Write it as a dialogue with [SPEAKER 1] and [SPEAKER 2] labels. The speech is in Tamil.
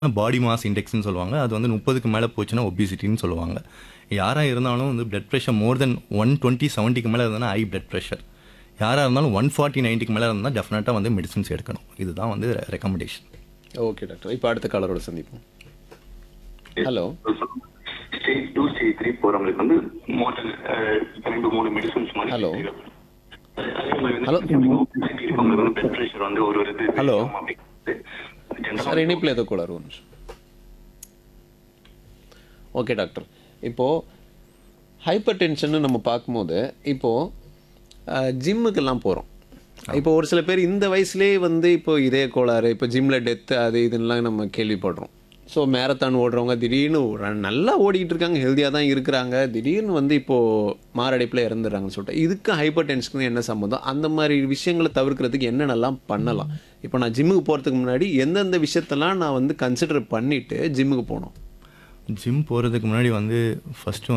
[SPEAKER 1] பாடி மாஸ் இண்டெக்ஸ்னு சொல்லுவாங்க அது வந்து முப்பதுக்கு மேலே போச்சுன்னா ஒபிசிட்டின்னு சொல்லுவாங்க யாராக இருந்தாலும் வந்து blood pressure more then one twenty செவன்ட்டிக்கு மேலே இருந்தால் ஹை பிளட் ப்ரெஷர் யாராக இருந்தாலும் ஒன் ஃபார்ட்டி நைன்ட்டிக்கு மேலே இருந்தால் டெஃபினட்டாக வந்து மெடிசன்ஸ் எடுக்கணும் இதுதான் வந்து ரெக்கமெண்டேஷன்
[SPEAKER 2] ஓகே டாக்டர் இப்போ அடுத்த காலரோட சந்திப்போம் hello
[SPEAKER 3] stage two stage three போறவங்களுக்கு வந்து மோட்டல் ரெண்டு மூணு மெடிசன்ஸ் மாதிரி
[SPEAKER 2] Hello.
[SPEAKER 3] அதே மாதிரி வந்து
[SPEAKER 2] Hello.
[SPEAKER 3] obesity இருக்கவங்களுக்கு வந்து blood pressure வந்து ஒரு ஒரு இது
[SPEAKER 2] Hello.
[SPEAKER 3] அப்படிங்கிறது general
[SPEAKER 2] சார் இணைப்பில் ஏதோ கூட ஒரு நிமிஷம் ஓகே டாக்டர் இப்போது ஹைப்பர் டென்ஷன் நம்ம பார்க்கும்போது இப்போது ஜிம்முக்கெல்லாம் போகிறோம் இப்போ ஒரு சில பேர் இந்த வயசுலேயே வந்து இப்போ இதய கோளாறு இப்போ ஜிம்மில் டெத்து அது இதுன்னெலாம் நம்ம கேள்விப்படுறோம் ஸோ மேரத்தான் ஓடுறவங்க திடீர்னு ஒரு- நல்லா ஓடிக்கிட்டு இருக்காங்க ஹெல்த்தியாக தான் இருக்கிறாங்க திடீர்னு வந்து இப்போது மாரடைப்பில் இறந்துடுறாங்கன்னு சொல்லிட்டு இதுக்கு ஹைப்பர் டென்ஷனுக்கு என்ன சம்மந்தம் அந்த மாதிரி விஷயங்களை தவிர்க்கிறதுக்கு என்னென்னலாம் பண்ணலாம் இப்போ நான் ஜிம்முக்கு போகிறதுக்கு முன்னாடி எந்தெந்த விஷயத்தெல்லாம் நான் வந்து கன்சிடர் பண்ணிவிட்டு ஜிம்முக்கு போகணும்
[SPEAKER 1] ஜிம் போகிறதுக்கு முன்னாடி வந்து ஃபஸ்ட்டு